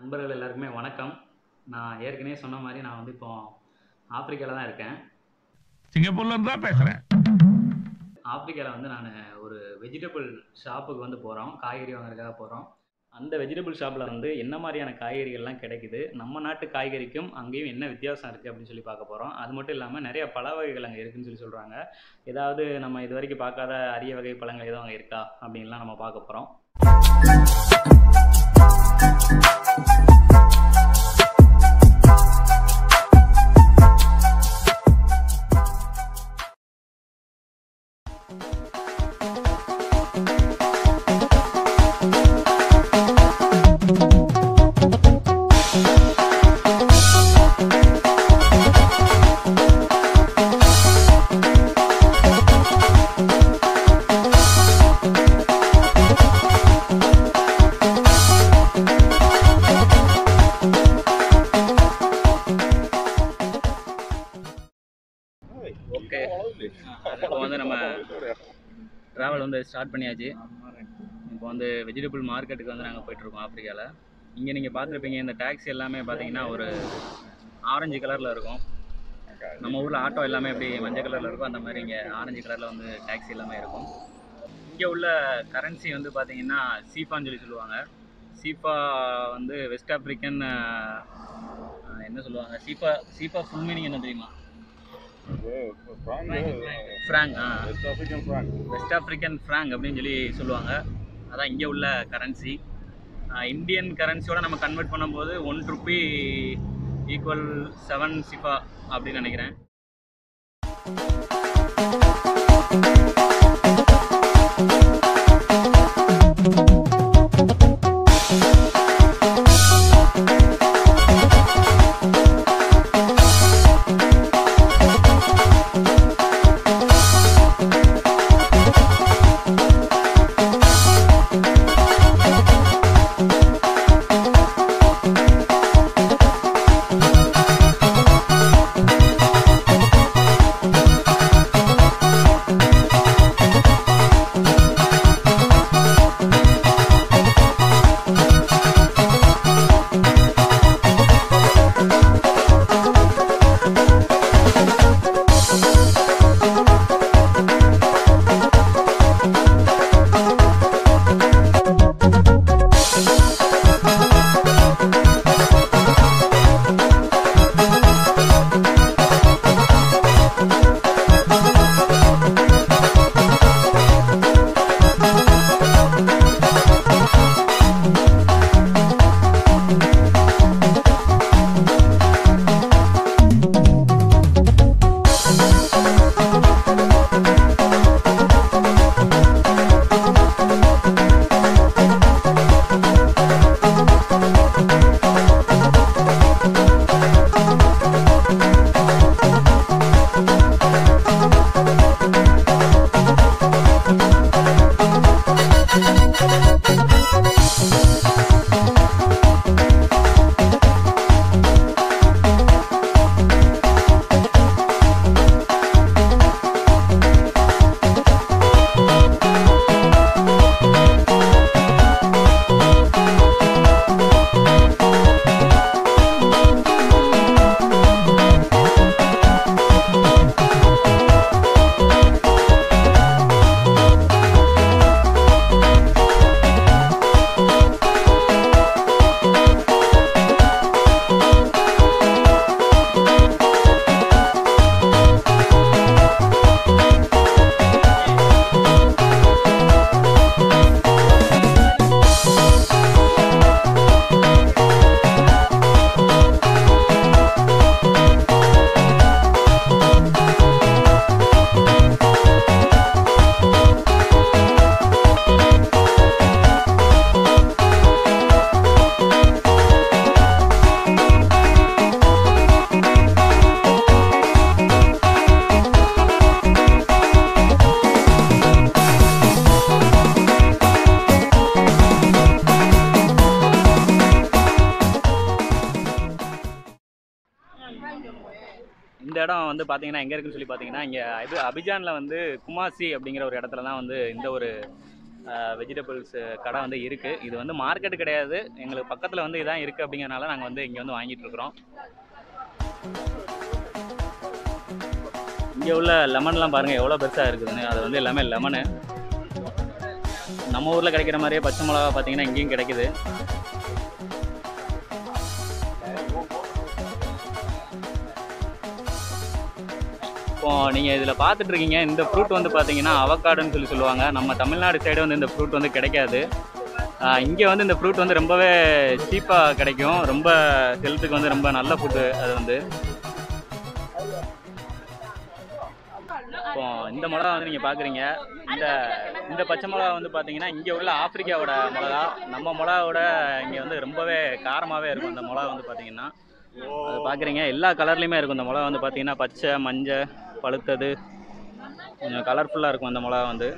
நண்பர்கள் எல்லாருக்குமே வணக்கம் நான் ஏற்கனவே சொன்ன மாதிரி நான் வந்து இப்போ ஆப்பிரிக்காவில் தான் இருக்கேன் சிங்கப்பூர்ல இருந்து தான் பேசுறேன் ஆப்பிரிக்காவில் வந்து நான் ஒரு வெஜிடபிள் ஷாப்புக்கு வந்து போகிறோம் காய்கறி வாங்குறதுக்காக போகிறோம் அந்த வெஜிடபிள் ஷாப்பில் வந்து என்ன மாதிரியான காய்கறிகள்லாம் கிடைக்குது நம்ம நாட்டு காய்கறிக்கும் அங்கேயும் என்ன வித்தியாசம் இருக்குது அப்படின்னு சொல்லி பார்க்க போகிறோம் அது மட்டும் இல்லாமல் நிறைய பழ வகைகள் அங்கே இருக்குன்னு சொல்லி சொல்கிறாங்க ஏதாவது நம்ம இது வரைக்கும் பார்க்காத அரிய வகை பழங்கள் எதுவும் அங்கே இருக்கா அப்படின்லாம் நம்ம பார்க்க போகிறோம் ஓகே இப்போ வந்து நம்ம ட்ராவல் வந்து ஸ்டார்ட் பண்ணியாச்சு இப்போ வந்து வெஜிடபிள் மார்க்கெட்டுக்கு வந்து நாங்கள் போயிட்டுருக்கோம் ஆப்பிரிக்காவில் இங்கே நீங்கள் பார்த்துருப்பீங்க இந்த டாக்ஸி எல்லாமே பார்த்தீங்கன்னா ஒரு ஆரஞ்சு கலரில் இருக்கும் நம்ம ஊரில் ஆட்டோ எல்லாமே எப்படி மஞ்சள் கலரில் இருக்கும் அந்த மாதிரி இங்கே ஆரஞ்சு கலரில் வந்து டாக்ஸி எல்லாமே இருக்கும் இங்கே உள்ள கரன்சி வந்து பார்த்தீங்கன்னா சீஃபான்னு சொல்லி சொல்லுவாங்க சீஃபா வந்து வெஸ்ட் ஆப்ரிக்கன் என்ன சொல்லுவாங்க சீஃபா சீஃபா ஃபுல் மீனிங் என்ன தெரியுமா ஃப்ராங்க் ஆ West African franc West African franc அப்படின்னு சொல்லி சொல்லுவாங்க அதான் இங்கே உள்ள கரன்சி இந்தியன் கரன்சியோட நம்ம கன்வெர்ட் பண்ணும்போது one rupee equal seven CFA அப்படின்னு நினைக்கிறேன் இந்த இடம் வந்து பார்த்தீங்கன்னா எங்கே இருக்குன்னு சொல்லி பார்த்தீங்கன்னா இங்கே இது அபிஜானில் வந்து குமாசி அப்படிங்கிற ஒரு இடத்துல தான் வந்து இந்த ஒரு வெஜிடபிள்ஸ் கடை வந்து இருக்குது இது வந்து மார்க்கெட் கிடையாது எங்களுக்கு பக்கத்தில் வந்து இதான் இருக்குது அப்படிங்கிறனால நாங்கள் வந்து இங்கே வந்து வாங்கிட்டு இருக்கிறோம் இங்கே உள்ள லெமன்லாம் பாருங்கள் எவ்வளோ பெருசாக இருக்குதுன்னு அது வந்து எல்லாமே லெமனு நம்ம ஊரில் கிடைக்கிற மாதிரியே பச்சை மிளகா பார்த்தீங்கன்னா இங்கேயும் கிடைக்குது இப்போ நீங்கள் இதில் பார்த்துட்டு இருக்கீங்க இந்த ஃப்ரூட் வந்து பார்த்தீங்கன்னா அவக்காடுன்னு சொல்லி சொல்லுவாங்க நம்ம தமிழ்நாடு சைடு வந்து இந்த ஃப்ரூட் வந்து கிடைக்காது இங்கே வந்து இந்த ஃப்ரூட் வந்து ரொம்பவே சீப்பாக கிடைக்கும் ரொம்ப ஹெல்த்துக்கு வந்து ரொம்ப நல்ல ஃபுட்டு அது வந்து இப்போ இந்த மிளகா வந்து நீங்கள் பார்க்குறீங்க இந்த இந்த பச்சை மிளகா வந்து பார்த்தீங்கன்னா இங்கே உள்ள ஆப்பிரிக்காவோட மிளகா நம்ம மிளகாவோட இங்கே வந்து ரொம்பவே காரமாகவே இருக்கும் இந்த மிளகா வந்து பார்த்தீங்கன்னா அது பார்க்குறீங்க எல்லா கலர்லேயுமே இருக்கும் இந்த மிளகா வந்து பார்த்தீங்கன்னா பச்சை மஞ்சள் பழுத்தது கொஞ்சம் கலர்ஃபுல்லாக இருக்கும் இந்த மிளகா வந்து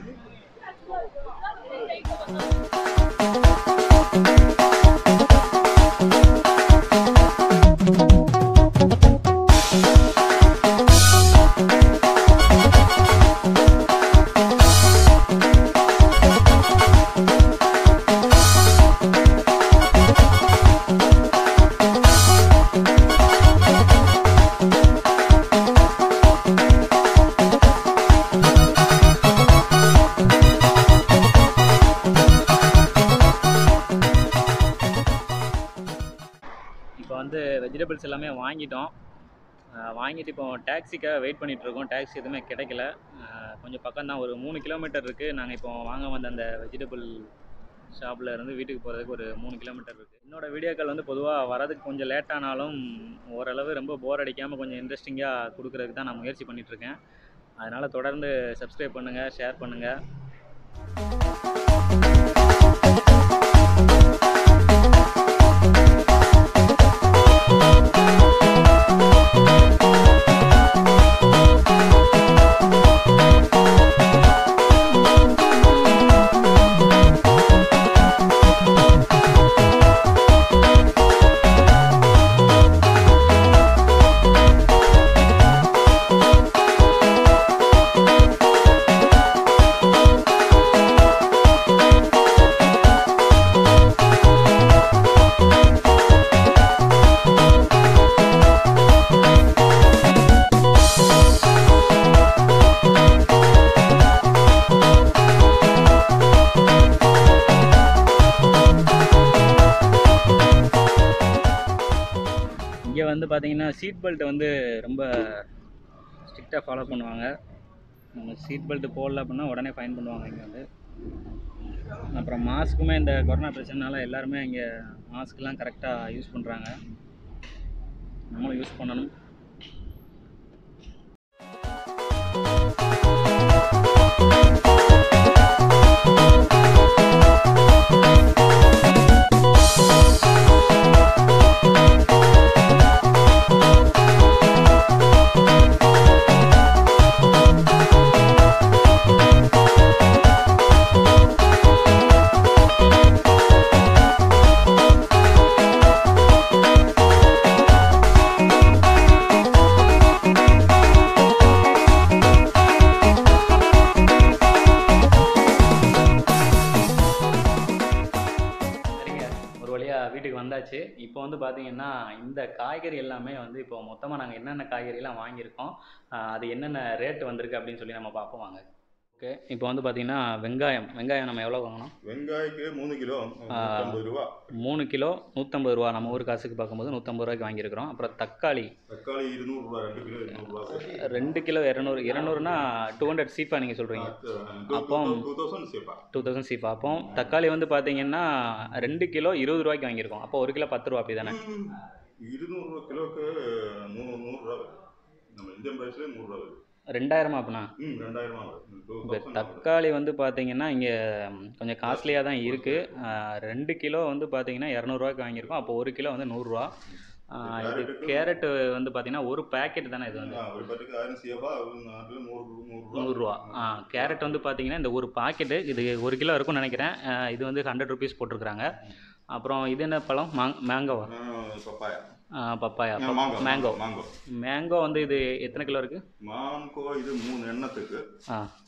இப்போ வந்து வெஜிடபிள்ஸ் எல்லாமே வாங்கிட்டோம் அஹ் வாங்கிட்டு இப்போ டாக்ஸிக்காக வெயிட் பண்ணிட்டு இருக்கோம் டாக்ஸி எதுவுமே கிடைக்கல அஹ் கொஞ்சம் பக்கம் தான் ஒரு மூணு கிலோமீட்டர் இருக்குது நாங்கள் இப்போ வாங்க வந்த அந்த வெஜிடபிள் ஷாப்பில் இருந்து வீட்டுக்கு போகிறதுக்கு ஒரு மூணு கிலோமீட்டர் இருக்குது என்னோட வீடியோக்கள் வந்து பொதுவாக வரதுக்கு கொஞ்சம் லேட் ஆனாலும் ஓரளவு ரொம்ப போர் அடிக்காமல் கொஞ்சம் இன்ட்ரெஸ்டிங்காக கொடுக்கறதுக்கு தான் நான் முயற்சி பண்ணிகிட்ருக்கேன் அதனால் தொடர்ந்து சப்ஸ்கிரைப் பண்ணுங்கள் ஷேர் பண்ணுங்கள் இங்கே வந்து பார்த்தீங்கன்னா சீட் பெல்ட்டை வந்து ரொம்ப ஸ்ட்ரிக்டாக ஃபாலோ பண்ணுவாங்க நம்ம சீட் பெல்ட் போடல அப்படின்னா உடனே ஃபைன் பண்ணுவாங்க இங்கே வந்து அப்புறம் மாஸ்க்குமே இந்த கொரோனா பிரச்சனைனால எல்லாருமே இங்கே மாஸ்க்லாம் கரெக்டாக யூஸ் பண்ணுறாங்க நம்மளும் யூஸ் பண்ணணும் சரிங்க ஒரு வழியாக வீட்டுக்கு வந்தாச்சு இப்போ வந்து பார்த்தீங்கன்னா இந்த காய்கறி எல்லாமே வந்து இப்போ மொத்தமாக நாங்கள் என்னென்ன காய்கறிலாம் வாங்கியிருக்கோம் ஆஹ் அது என்னென்ன ரேட் வந்திருக்கு அப்படின்னு சொல்லி நம்ம பார்ப்போம் வாங்க ஓகே இப்போ வந்து பார்த்தீங்கன்னா வெங்காயம் வெங்காயம் நம்ம எவ்வளோ வாங்கினோம் வெங்காய்க்கு மூணு கிலோ நூற்றம்பது ரூபா மூணு கிலோ நூற்றம்பது ரூபா நம்ம ஊர் காசுக்கு பார்க்கும்போது நூற்றம்பது ரூபாய்க்கு வாங்கியிருக்கிறோம் அப்புறம் தக்காளி தக்காளி இருநூறுபா ரெண்டு கிலோ இருநூறுபா ரெண்டு கிலோ இரநூறு இரநூறுனா டூ ஹண்ட்ரட் சீஃபா நீங்கள் சொல்கிறீங்க அப்போ- two thousand CFA two thousand CFA அப்போ தக்காளி வந்து பார்த்தீங்கன்னா ரெண்டு கிலோ இருபது ரூபாய்க்கு வாங்கியிருக்கோம் அப்போ ஒரு கிலோ பத்து ரூபா அப்படி தானே இருநூறு கிலோக்கு நூறு நூறுரூவா வருது நம்ம இந்தியன் ப்ரைஸ்லேயே நூறுரூவா வருது ரெண்டாயிரமா அப்படின்னா ம் ரெண்டாயிரமா வருது டூ இப்போ தௌசண்ட் தக்காளி வந்து பார்த்தீங்கன்னா இங்கே கொஞ்சம் காஸ்ட்லியாக தான் இருக்குது ரெண்டு கிலோ வந்து பார்த்தீங்கன்னா இரநூறுவாய்க்கு வாங்கியிருக்கோம் அப்போ ஒரு கிலோ வந்து நூறுரூவா இது கேரட்டு வந்து பார்த்தீங்கன்னா ஒரு பேக்கெட் தானே இது வந்து ஒரு பட்டுக்கு ஆயிரம் சேப்பா நாட்டில் நூறு நூறுரூவா நூறுரூவா ஆ கேரட் வந்து பார்த்தீங்கன்னா இந்த ஒரு பாக்கெட்டு இது ஒரு கிலோ இருக்கும்னு நினைக்கிறேன் ஆ, இது வந்து ஹண்ட்ரட் ருபீஸ் போட்டிருக்கிறாங்க அப்புறம் இது என்ன பழம் மாங் மேங்கோவா பப்பாயா ஆ, papaya mango mango mango mango வந்து இது எத்தனை கிலோ இருக்குது மாங்கோ இது மூணு எண்ணத்துக்கு ஆ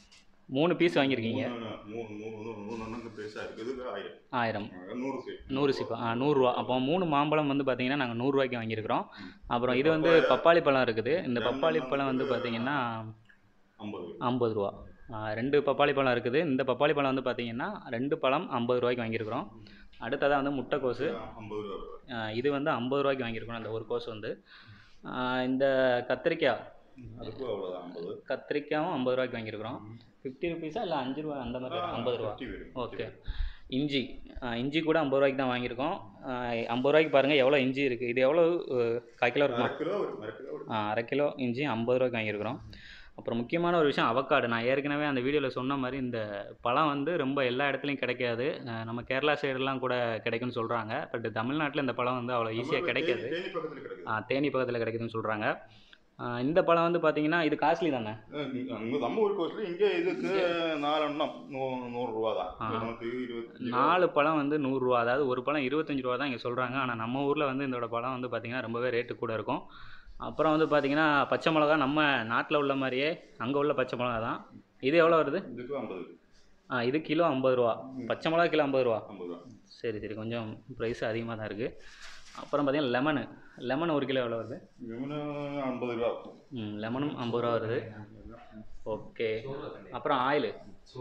மூணு பீஸ் வாங்கியிருக்கீங்க மூணு மூணு மூணு நூறு நூறு எண்ணங்க பெருசாக இருக்குது ஆயிரம் ஆயிரம் நூறு சரி நூறு சிப்பா ஆ நூறுரூவா அப்போ மூணு மாம்பழம் வந்து பார்த்தீங்கன்னா நாங்கள் நூறுரூவாய்க்கு வாங்கியிருக்கிறோம் அப்புறம் இது வந்து பப்பாளி பழம் இருக்குது இந்த பப்பாளி பழம் வந்து பார்த்தீங்கன்னா ஐம்பது ஐம்பது ரூபா ஆ, ரெண்டு பப்பாளி பழம் இருக்குது இந்த பப்பாளி பழம் வந்து பார்த்தீங்கன்னா ரெண்டு பழம் ஐம்பது ரூபாய்க்கு வாங்கியிருக்கிறோம் அடுத்ததாக வந்து முட்டைக்கோசு ஐம்பது ரூபா வரும். ஆ, இது வந்து ஐம்பது ரூபாய்க்கு வாங்கியிருக்கிறோம் அந்த ஒரு கோஸ் வந்து ஆ, இந்த கத்திரிக்காய் அதுக்கும் அவ்வளோதான் ஐம்பது கத்திரிக்காயும் ஐம்பது ரூபாய்க்கு வாங்கியிருக்கிறோம் ஃபிஃப்டி ருபீஸா இல்லை அஞ்சு ரூபா அந்த மாதிரி ஐம்பது ரூபா ஃபிஃப்டி வரும் ஓகே இஞ்சி ஆ, இஞ்சி கூட ஐம்பது ரூபாய்க்கு தான் வாங்கியிருக்கோம் ஆ, ஐம்பது ரூபாய்க்கு பாருங்கள் எவ்வளோ இஞ்சி இருக்குது இது எவ்வளோ அஹ், கால் கிலோ இருக்குமா அரை கிலோ வரும் அரை கிலோ வரும் ஆ, அரை கிலோ இஞ்சி ஐம்பது ரூபாய்க்கு வாங்கியிருக்கிறோம் அப்புறம் முக்கியமான ஒரு விஷயம் அவக்காடு நான் ஏற்கனவே அந்த வீடியோவில் சொன்ன மாதிரி இந்த பழம் வந்து ரொம்ப எல்லா இடத்துலையும் கிடைக்காது அஹ், நம்ம கேரளா சைடெல்லாம் கூட கிடைக்கும்னு சொல்கிறாங்க பட் தமிழ்நாட்டில் இந்த பழம் வந்து அவ்வளோ ஈஸியாக நம்ம கிடைக்காது தேனி- தேனி பக்கத்தில் கிடைக்குது ஆ, தேனி பக்கத்தில் கிடைக்குதுன்னு சொல்கிறாங்க இந்த பழம் வந்து பார்த்தீங்கன்னா இது காஸ்ட்லி தானே அங்க நம்ம ஊர் கோஸ்ட்ல இங்க இதுக்கு நாலெண்ணம் நூ- நூறு ரூபா தான் ஆ. நமக்கு இருபத்தஞ்சு நாலு பழம் வந்து நூறுரூவா அதாவது ஒரு பழம் இருபத்தஞ்சி ரூபா தான் இங்கே சொல்கிறாங்க ஆனால் நம்ம ஊரில் வந்து இதோட பழம் வந்து பார்த்திங்கன்னா ரொம்பவே ரேட்டு கூட இருக்கும் அப்புறம் வந்து பார்த்திங்கன்னா பச்சை மிளகா நம்ம நாட்டில் உள்ள மாதிரியே அங்கே உள்ள பச்சை மிளகா தான் இது எவ்வளோ வருது இதுக்கு ஐம்பது ஆ இது கிலோ ஐம்பது ரூபா பச்சை மிளகா கிலோ ஐம்பது ரூபா ஐம்பது ரூபா சரி சரி கொஞ்சம் ப்ரைஸ் அதிகமாக தான் இருக்குது அப்புறம் பார்த்தீங்கன்னா லெமனு லெமன் ஒரு கிலோ எவ்வளோ வருது இவனு ஐம்பது ரூபா ம் லெமனும் ஐம்பது ரூபா வருது ஓகே அப்புறம் ஆயில்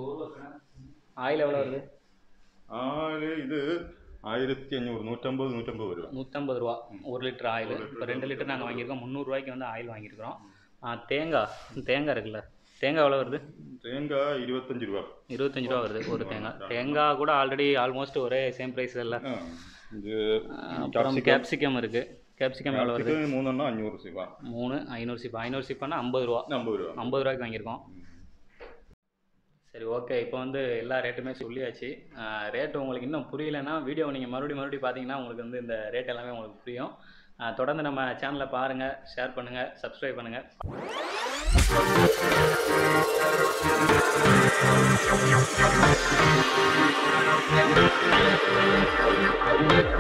ஆயில் எவ்வளோ வருது ஆளு இது ஆயிரத்தி அஞ்சூறு நூற்றம்பது நூற்றம்பது ரூபா நூற்றம்பது ரூபா ஒரு லிட்டர் ஆயில் இப்போ ரெண்டு லிட்டர் நாங்கள் வாங்கியிருக்கோம் முந்நூறுரூவாய்க்கு வந்து ஆயில் வாங்கியிருக்கிறோம் ஆ, தேங்காய் தேங்காய் இருக்குல்ல தேங்காய் எவ்வளோ வருது தேங்காய் இருபத்தஞ்சு ரூபா இருபத்தஞ்சு ரூபா வருது ஒரு தேங்காய் தேங்காய் கூட ஆல்ரெடி ஆல்மோஸ்ட் ஒரே சேம் ப்ரைஸ் இல்லை ஆ, இது அப்புறம் கேப்சிகம் இருக்குது கேப்சிகம் எவ்வளோ வருது இதுக்கு மூணுன்னா அஞ்சூறு ரூபா மூணு ஐநூறு சிப்பா ஐநூறு சிப்பானா ஐம்பது ரூபா ஐம்பது ரூபா ஐம்பது ரூபாய்க்கு வாங்கியிருக்கோம் சரி ஓகே இப்போ வந்து எல்லா ரேட்டுமே சொல்லியாச்சு ரேட்டு உங்களுக்கு இன்னும் புரியலைன்னா வீடியோ நீங்கள் மறுபடியும் மறுபடியும் பார்த்தீங்கன்னா உங்களுக்கு வந்து இந்த ரேட் எல்லாமே உங்களுக்கு புரியும் ஆ, தொடர்ந்து நம்ம சேனலை பாருங்கள் ஷேர் பண்ணுங்கள் சப்ஸ்கிரைப் பண்ணுங்கள்